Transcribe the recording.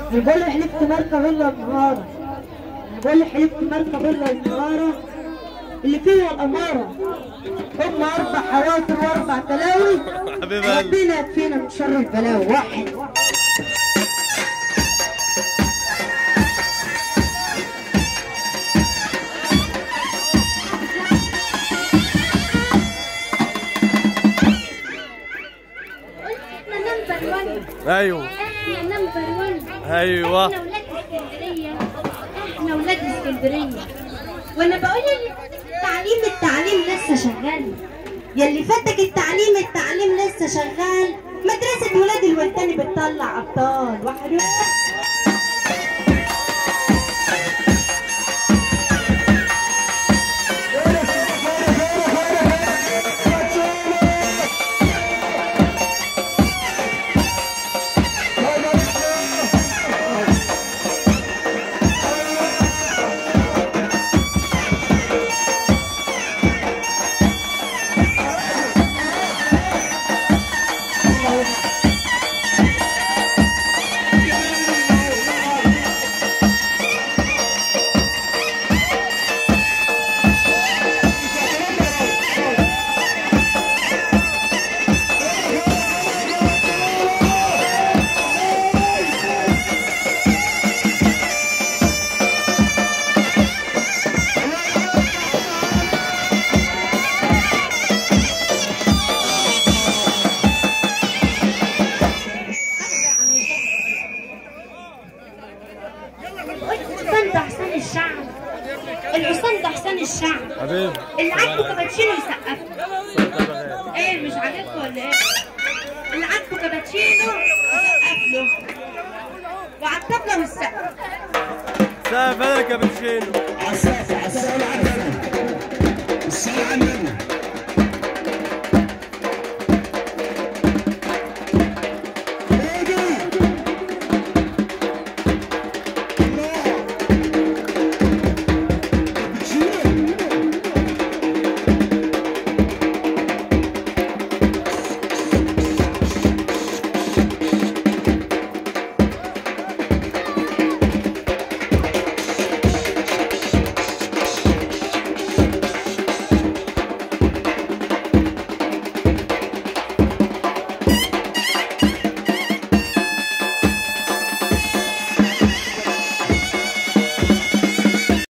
بقول له حلفت مركب الا النهارة بقول له حلفت مركب الا النهارة اللي فيها الأمارة هم أربع حوافر وأربع تلاوي حبيب قلبي ربنا يكفينا من شر البلاوي واحد احنا نمبر 1 ايوه احنا نمبر 1 ايوه احنا ولاد اسكندريه احنا ولاد اسكندريه وانا بقول التعليم التعليم لسه شغال يلي فاتك التعليم التعليم لسه شغال مدرسة ولاد الولداني بتطلع أبطال واحد الحسام ده حسام الشعب الحسام ده حسام الشعب حبيب اللي عاجبه كابتشينو يسقف له. ايه مش عاجبكم ولا ايه؟ اللي عاجبه كابتشينو يسقف له وعلى الطبلة والسقف سقف انا كابتشينو